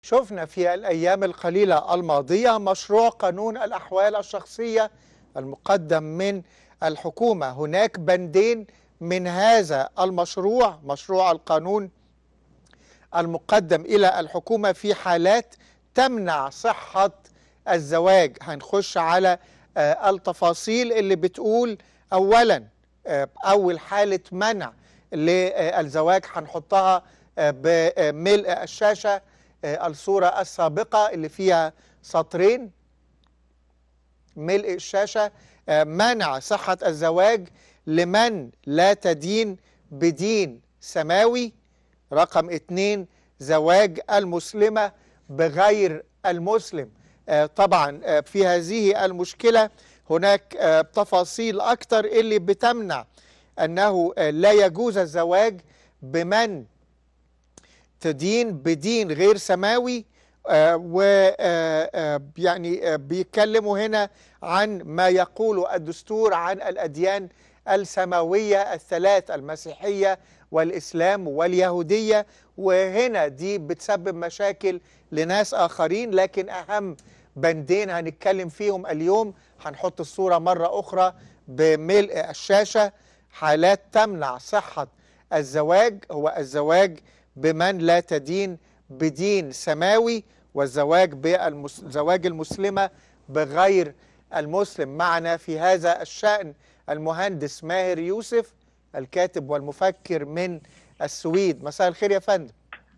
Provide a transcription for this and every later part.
شفنا في الأيام القليلة الماضية مشروع قانون الأحوال الشخصية المقدم من الحكومة هناك بندين من هذا المشروع مشروع القانون المقدم إلى الحكومة في حالات تمنع صحة الزواج هنخش على آه، التفاصيل اللي بتقول أولا آه، أول حالة منع للزواج هنحطها آه، بملء الشاشة آه، الصورة السابقة اللي فيها سطرين ملء الشاشة آه، منع صحة الزواج لمن لا تدين بدين سماوي رقم اتنين زواج المسلمة بغير المسلم آه، طبعا آه، في هذه المشكلة هناك آه، تفاصيل أكتر اللي بتمنع أنه آه، لا يجوز الزواج بمن تدين بدين غير سماوي و يعني بيتكلموا هنا عن ما يقوله الدستور عن الأديان السماوية الثلاث المسيحية والإسلام واليهودية وهنا دي بتسبب مشاكل لناس آخرين لكن أهم بندين هنتكلم فيهم اليوم هنحط الصورة مرة أخرى بملء الشاشة حالات تمنع صحة الزواج هو الزواج بمن لا تدين بدين سماوي والزواج بالزواج المسلمة بغير المسلم معنا في هذا الشأن المهندس ماهر يوسف الكاتب والمفكر من السويد مساء الخير يا فندم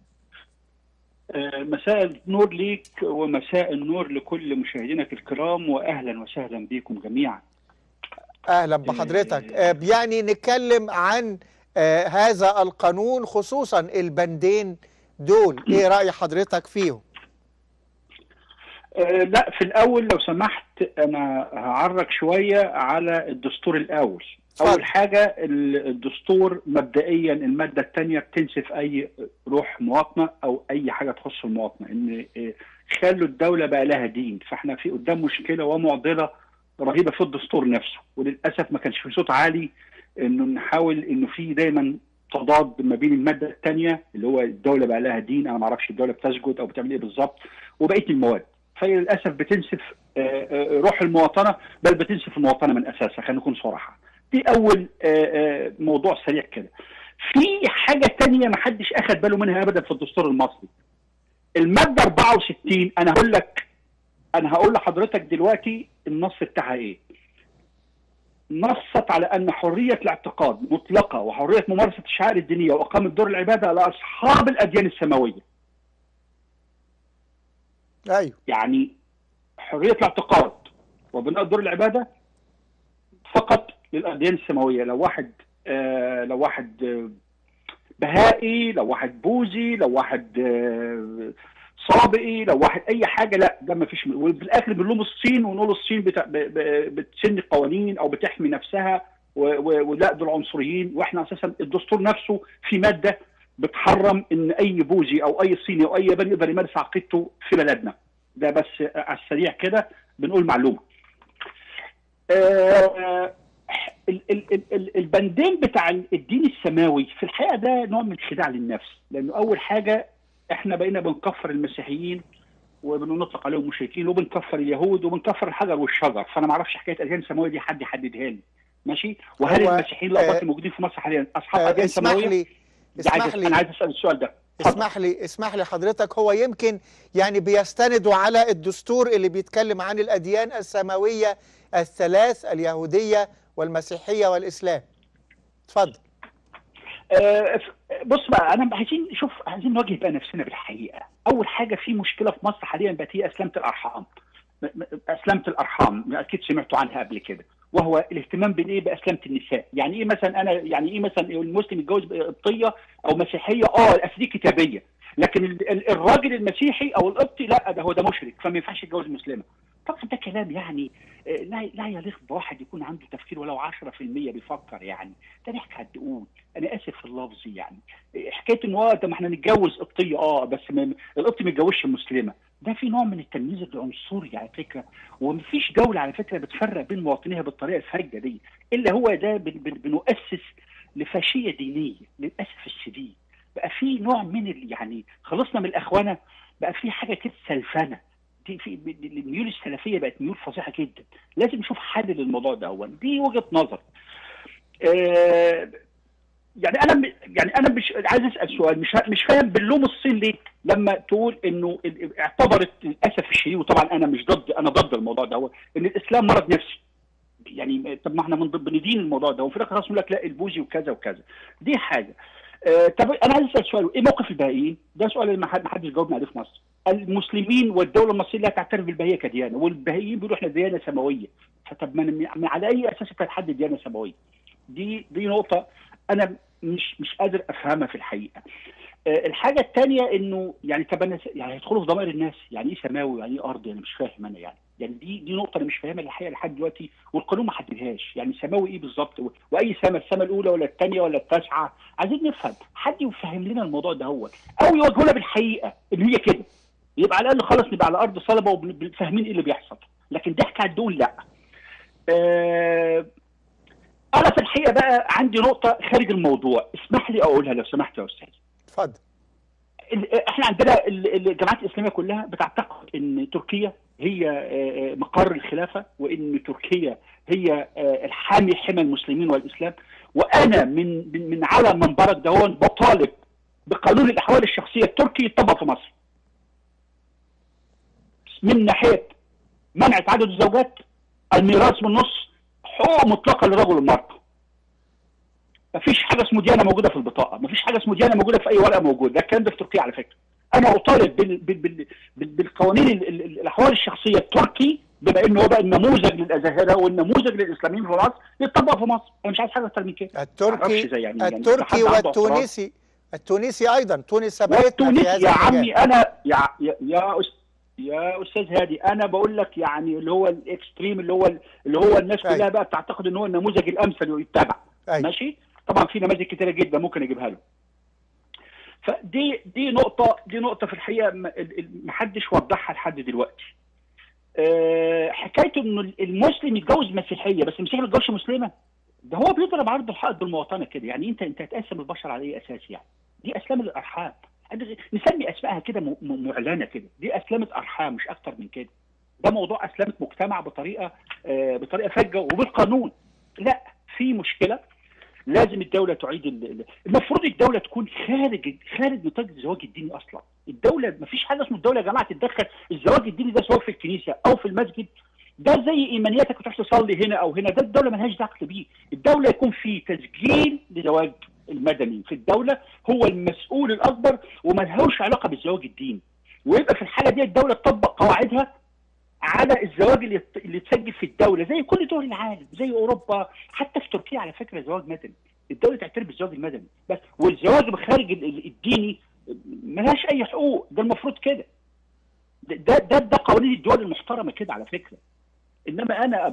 آه، مساء النور ليك ومساء النور لكل مشاهدينك الكرام واهلا وسهلا بكم جميعا اهلا بحضرتك آه، يعني نتكلم عن آه، هذا القانون خصوصا البندين دول ايه رأي حضرتك فيهم آه، لا في الاول لو سمحت انا هعرج شويه على الدستور الاول اتفضل. اول حاجه ال- الدستور مبدئيا الماده الثانيه بتنسف اي روح مواطنه او اي حاجه تخص المواطنه ان آه، خلوا الدوله بقى لها دين فاحنا في قدام مشكله ومعضله رهيبه في الدستور نفسه وللاسف ما كانش في صوت عالي انه نحاول انه في دايما تضاد ما بين الماده الثانيه اللي هو الدوله بقى لها دين انا ما اعرفش الدوله بتسجد او بتعمل ايه بالظبط وبقيه المواد فهي للاسف بتنسف آه، آه، روح المواطنه بل بتنسف المواطنه من اساسها خلينا نكون صراحه دي اول آه، آه، موضوع سريع كده في حاجه تانية ما حدش اخذ باله منها ابدا في الدستور المصري الماده 64 انا هقول لك انا هقول لحضرتك دلوقتي النص بتاعها ايه نصت على ان حريه الاعتقاد مطلقه وحريه ممارسه الشعائر الدينيه واقامه دور العباده لاصحاب الاديان السماويه ايوه يعني حريه الاعتقاد وبناء دور العباده فقط للاديان السماويه لو واحد آه لو واحد آه بهائي لو واحد بوذي لو واحد آه صابئي لو واحد اي حاجه لا ده ما فيش وفي الاخر بنلوم الصين ونقول الصين بتا... ب... ب... بتسن قوانين او بتحمي نفسها و... و... ولا دول عنصريين واحنا اساسا الدستور نفسه في ماده بتحرم ان اي بوذي او اي صيني او اي ياباني يقدر يمارس عقيدته في بلدنا ده بس على السريع كده بنقول معلومه آه، ال- ال- ال- ال- البندين بتاع الدين السماوي في الحقيقه ده نوع من الخداع للنفس لانه اول حاجه احنا بقينا بنكفر المسيحيين وبنطلق عليهم مشركين وبنكفر اليهود وبنكفر الحجر والشجر فانا ما اعرفش حكايه اديان سماويه دي حد يحددها لي ماشي وهل هو، المسيحيين الاباط آه، الموجودين في مصر حاليا اصحاب آه، اديان اسمح سماويه لي دي عايز اسمح لي انا عايز اسال السؤال ده اتفضل. اسمح لي اسمح لي حضرتك هو يمكن يعني بيستندوا على الدستور اللي بيتكلم عن الأديان السماوية الثلاث اليهودية والمسيحية والإسلام اتفضل آه، بص بقى انا عايزين شوف عايزين نواجه بقى نفسنا بالحقيقه اول حاجه في مشكله في مصر حاليا بقت هي اسلمه الارحام م- م- اسلمه الارحام اكيد سمعتوا عنها قبل كده وهو الاهتمام بالايه باسلمه النساء يعني ايه مثلا انا يعني ايه مثلا المسلم يتجوز قبطيه او مسيحيه اه الاصل دي كتابيه لكن ال- ال- الراجل المسيحي او القبطي لا ده هو ده مشرك فما ينفعش يتجوز مسلمه طبعا ده كلام يعني آه، لا لا يليق بواحد يكون عنده تفكير ولو 10% بيفكر يعني ده ضحك على الدقون انا اسف في اللفظ يعني حكايه ان هو طب ما احنا نتجوز قبطيه اه بس ما- القبطي ما يتجوزش مسلمه ده في نوع من التمييز العنصري على فكره ومفيش دوله على فكره بتفرق بين مواطنيها بالطريقه الفجه دي الا هو ده بن- بن- بنؤسس لفاشيه دينيه للاسف الشديد بقى في نوع من ال- يعني خلصنا من الاخوانه بقى في حاجه كده سلفنه دي في الميول السلفيه بقت ميول فظيعه جدا لازم نشوف حل للموضوع ده أولا. دي وجهه نظر آه يعني انا يعني انا مش عايز اسال سؤال مش مش فاهم بنلوم الصين ليه لما تقول انه اعتبرت للاسف الشديد وطبعا انا مش ضد انا ضد الموضوع ده ان الاسلام مرض نفسي يعني طب ما احنا من ضد بندين الموضوع ده وفي الاخر خلاص يقول لك لا البوذي وكذا وكذا دي حاجه آه طب انا عايز اسال سؤال ايه موقف البهائيين؟ ده سؤال اللي ما حدش جاوبنا عليه في مصر. المسلمين والدوله المصريه لا تعترف بالبهائيه كديانه والبهائيين بيقولوا احنا ديانه سماويه. فطب ما على اي اساس بتحدد ديانه سماويه؟ دي دي نقطه انا مش مش قادر افهمها في الحقيقه. أه الحاجه الثانيه انه يعني طب انا يعني هيدخلوا في ضمائر الناس يعني ايه سماوي يعني ايه ارضي انا مش فاهم انا يعني يعني دي دي نقطه انا مش فاهمها الحقيقه لحد دلوقتي والقانون ما حددهاش يعني سماوي ايه بالظبط واي سما السما الاولى ولا الثانيه ولا التاسعه عايزين نفهم حد يفهم لنا الموضوع ده هو او يواجهونا بالحقيقه ان هي كده يبقى على الاقل خلاص نبقى على ارض صلبه وفاهمين ايه اللي بيحصل لكن ضحك على الدول لا أه انا في الحقيقه بقى عندي نقطه خارج الموضوع اسمح لي اقولها لو سمحت يا استاذ اتفضل احنا عندنا الجامعات الاسلاميه كلها بتعتقد ان تركيا هي مقر الخلافه وان تركيا هي الحامي حمى المسلمين والاسلام وانا من من على منبرك ده بطالب بقانون الاحوال الشخصيه التركي يطبق في مصر. من ناحيه منع تعدد الزوجات الميراث بالنص حقوق مطلقه للرجل والمراه. مفيش حاجه اسمه ديانه موجوده في البطاقه، مفيش حاجه اسمه ديانه موجوده في اي ورقه موجود، ده الكلام ده في تركيا على فكره. انا اطالب بال بال بال بال بالقوانين الاحوال الشخصيه التركي بما انه هو بقى النموذج للازاهره والنموذج للاسلاميين في مصر يتطبق في مصر، انا مش عايز حاجه اكتر من كده. التركي يعني التركي يعني والتونسي التونسي ايضا تونس سبقتنا والتونسي يا عمي انا يا يا, يا يا استاذ هادي انا بقول لك يعني اللي هو الاكستريم اللي هو اللي هو الناس أي. كلها بقى بتعتقد ان هو النموذج الامثل ويتبع ماشي طبعا في نماذج كتيره جدا ممكن اجيبها له فدي دي نقطه دي نقطه في الحقيقه ما حدش وضحها لحد دلوقتي أه حكايه انه المسلم يتجوز مسيحيه بس المسيحيه ما تتجوزش مسلمه ده هو بيضرب عرض الحائط بالمواطنه كده يعني انت انت هتقسم البشر على اي اساس يعني دي اسلام الارحام نسمي اسمائها كده معلنه كده دي اسلمه ارحام مش اكتر من كده ده موضوع اسلمه مجتمع بطريقه آه بطريقه فجه وبالقانون لا في مشكله لازم الدوله تعيد المفروض الدوله تكون خارج خارج نطاق الزواج الديني اصلا الدوله ما فيش حاجه اسمه الدوله يا جماعه تتدخل الزواج الديني ده سواء في الكنيسه او في المسجد ده زي ايمانياتك وتروح تصلي هنا او هنا ده الدوله مالهاش دخل بيه الدوله يكون في تسجيل لزواج المدني في الدوله هو المسؤول الاكبر وملهوش علاقه بالزواج الديني ويبقى في الحاله دي الدوله تطبق قواعدها على الزواج اللي اللي اتسجل في الدوله زي كل دول العالم زي اوروبا حتى في تركيا على فكره زواج مدني الدوله تعترف بالزواج المدني بس والزواج بخارج الديني ملهاش اي حقوق ده المفروض كده ده ده ده قوانين الدول المحترمه كده على فكره انما انا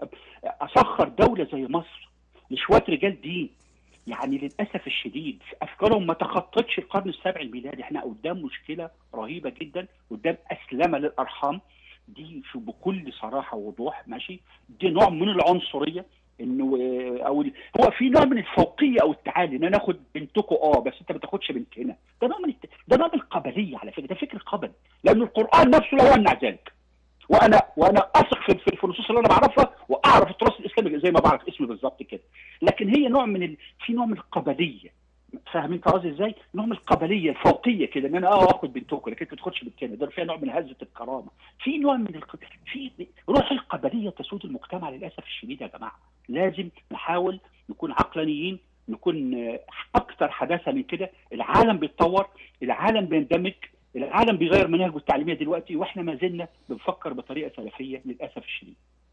اسخر دوله زي مصر لشويه رجال دين يعني للاسف الشديد افكارهم ما تخطتش القرن السابع الميلادي احنا قدام مشكله رهيبه جدا قدام اسلمه للارحام دي بكل صراحه ووضوح ماشي دي نوع من العنصريه انه او هو في نوع من الفوقيه او التعالي ان انا اخد بنتكم اه بس انت ما تاخدش بنتنا ده نوع من الت... ده نوع من القبليه على فكره ده فكر قبلي لان القران نفسه لا يمنع ذلك وانا وانا اثق في في النصوص اللي انا بعرفها واعرف التراث الاسلامي زي ما بعرف اسمي بالظبط كده لكن هي نوع من ال... في نوع من القبليه فاهم انت قصدي ازاي؟ نوع من القبليه الفوقيه كده ان انا اه اخد بنتكم لكن انت ما تاخدش بنتنا ده فيها نوع من هزه الكرامه في نوع من الق... في روح القبليه تسود المجتمع للاسف الشديد يا جماعه لازم نحاول نكون عقلانيين نكون اكثر حداثه من كده العالم بيتطور العالم بيندمج العالم بيغير مناهجه التعليميه دلوقتي واحنا ما زلنا بنفكر بطريقه سلفيه للاسف الشديد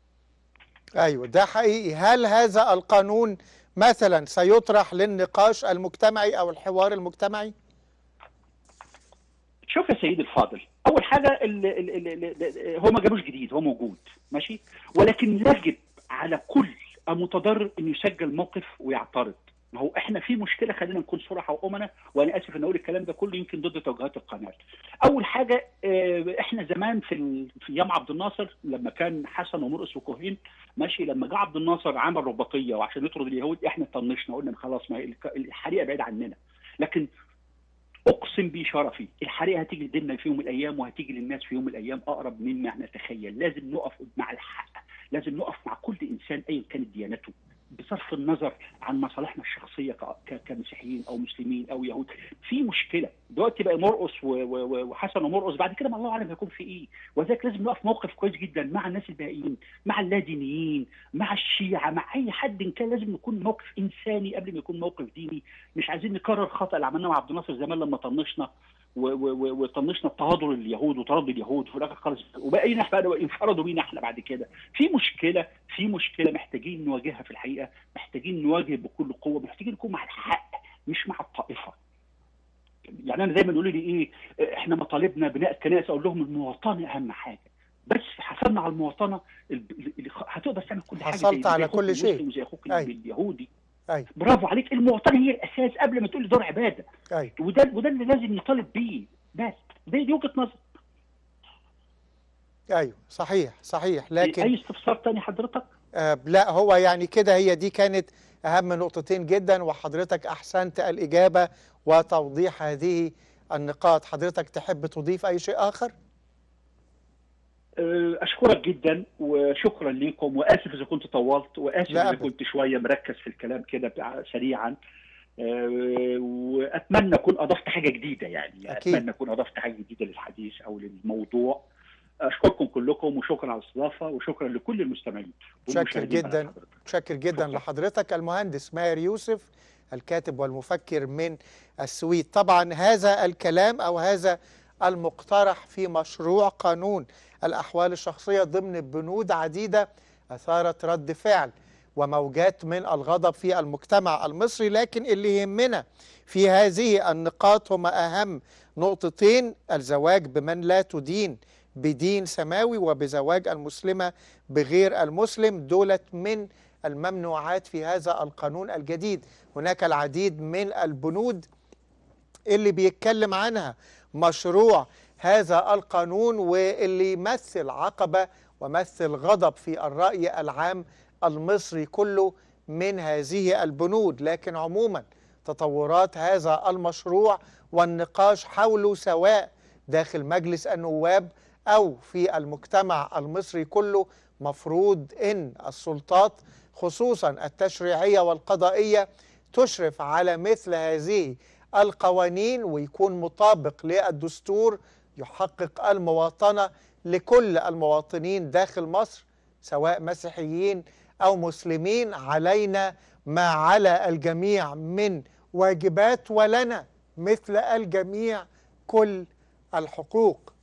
ايوه ده حقيقي هل هذا القانون مثلا سيطرح للنقاش المجتمعي او الحوار المجتمعي شوف يا سيدي الفاضل اول حاجه ال ال ال ال هو ما جابوش جديد هو موجود ماشي ولكن يجب على كل متضرر انه يسجل موقف ويعترض ما هو احنا في مشكله خلينا نكون صراحه وامنا وانا اسف ان اقول الكلام ده كله يمكن ضد توجهات القناه. اول حاجه احنا زمان في في ايام عبد الناصر لما كان حسن ومرقس وكوهين ماشي لما جه عبد الناصر عمل رباطيه وعشان يطرد اليهود احنا طنشنا قلنا خلاص ما الحريقه بعيد عننا. لكن اقسم بشرفي الحريقه هتيجي لدينا في يوم من الايام وهتيجي للناس في يوم من الايام اقرب مما نتخيل لازم نقف مع الحق لازم نقف مع كل انسان ايا كانت ديانته بصرف النظر عن مصالحنا الشخصيه ك- ك- كمسيحيين او مسلمين او يهود في مشكله دلوقتي بقى مرقص و- و- و- وحسن ومرقص بعد كده ما الله اعلم هيكون في ايه وذلك لازم نقف موقف كويس جدا مع الناس الباقيين مع اللادينيين مع الشيعه مع اي حد إن كان لازم يكون موقف انساني قبل ما يكون موقف ديني مش عايزين نكرر الخطا اللي عملناه مع عبد الناصر زمان لما طنشنا و- و- و- وطنشنا التهاضر اليهود وطرد اليهود في الاخر خالص وبقينا احنا بقى انفردوا بينا احنا بعد كده في مشكله في مشكله محتاجين نواجهها في الحقيقه محتاجين نواجه بكل قوه محتاجين نكون مع الحق مش مع الطائفه يعني انا دايما يقولوا لي ايه احنا مطالبنا بناء الكنائس اقول لهم المواطنه اهم حاجه بس حصلنا على المواطنه ال- ال- هتقدر تعمل كل حاجه حصلت زي- زي على أخوك كل شيء. المسلم وزي اخوك أيوة. اليهودي ايوه برافو عليك المواطنه هي الاساس قبل ما تقول لي دور عباده ايوه وده وده اللي لازم نطالب بيه بس دي, دي وجهه نظر ايوه صحيح صحيح لكن اي استفسار تاني حضرتك آه، لا هو يعني كده هي دي كانت أهم نقطتين جدا وحضرتك أحسنت الإجابة وتوضيح هذه النقاط حضرتك تحب تضيف أي شيء آخر؟ أه، اشكرك جدا وشكرا لكم واسف اذا كنت طولت واسف لا اذا أبدا. كنت شويه مركز في الكلام كده بتاع- سريعا أه، واتمنى اكون اضفت حاجه جديده يعني أكيد. اتمنى اكون اضفت حاجه جديده للحديث او للموضوع اشكركم كلكم وشكرا على الاستضافه وشكرا لكل المستمعين شاكر والمشاهدين جداً. على حضرتك. متشكر جدا شكراً. لحضرتك المهندس ماهر يوسف الكاتب والمفكر من السويد طبعا هذا الكلام أو هذا المقترح في مشروع قانون الأحوال الشخصية ضمن بنود عديدة أثارت رد فعل وموجات من الغضب في المجتمع المصري لكن اللي يهمنا في هذه النقاط هما أهم نقطتين الزواج بمن لا تدين بدين سماوي وبزواج المسلمة بغير المسلم دولت من الممنوعات في هذا القانون الجديد هناك العديد من البنود اللي بيتكلم عنها مشروع هذا القانون واللي يمثل عقبة ومثل غضب في الرأي العام المصري كله من هذه البنود لكن عموما تطورات هذا المشروع والنقاش حوله سواء داخل مجلس النواب أو في المجتمع المصري كله مفروض إن السلطات خصوصا التشريعية والقضائية تشرف على مثل هذه القوانين ويكون مطابق للدستور يحقق المواطنة لكل المواطنين داخل مصر سواء مسيحيين أو مسلمين علينا ما على الجميع من واجبات ولنا مثل الجميع كل الحقوق